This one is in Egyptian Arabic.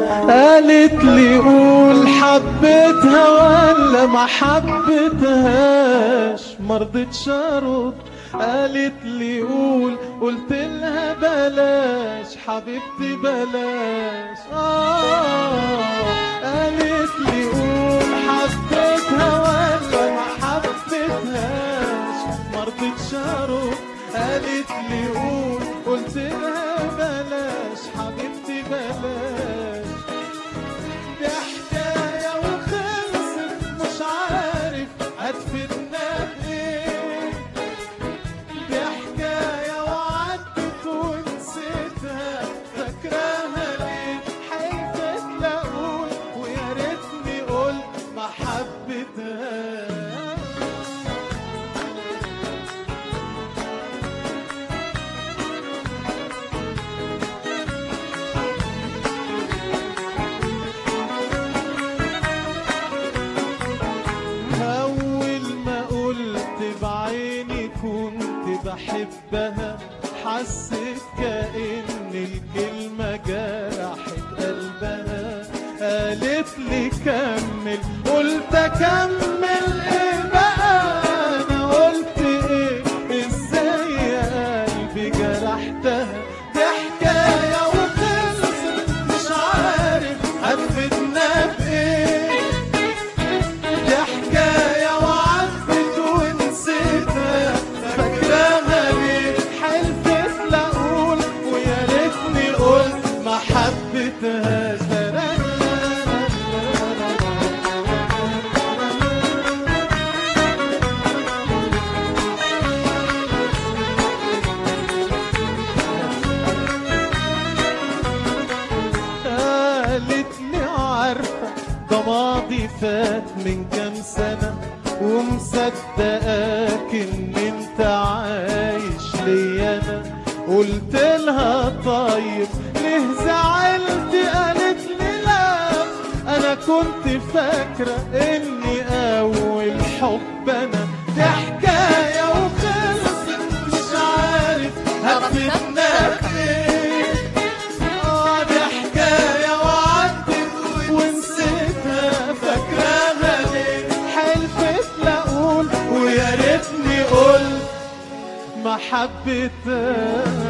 قالت لي قول حبيتها ولا ما حبيتهاش مرضتش ارد قالت لي قول قلت لها بلاش حبيبتي بلاش آه قالت لي قول حبيتها ولا ما حبيتهاش مرضتش ارد قالت لي قول قلت لها بلاش حبيبتي بلاش دي حكاية وخلصت مش عارف هتفيدنا بإيه دي حكاية وعدت ونسيتها فاكراها ليه حلفت لا أقول ويا ريتني قلت ما حبيتهاش أول ما قلت بعيني كنت بحبها حسيت كأن الكلمة جرحت قلبها قالت لي كمل قلت أكمل إيه بقى أنا قلت إيه إزاي يا قلبي جرحتها دي حكاية وخلصت مش عارف هتفيدنا بإيه دي حكاية وعدت ونسيتها فاكراها ليه حلفت لا أقول ويا ريتني قلت ما حبيتهاش قالت لي عارفة ده ماضي فات من كام سنة ومصدقاك ان انت عايش لي انا قلت لها طيب ليه زعلت قالت لي لا انا كنت فاكرة اني اول حب انا دي حكاية وخلصت مش عارف هتفيدنا بايه آه دي حكاية وعدت ونسيتها فاكراها ليه حلفت لا أقول ويا ريتني قلت ما حبيتها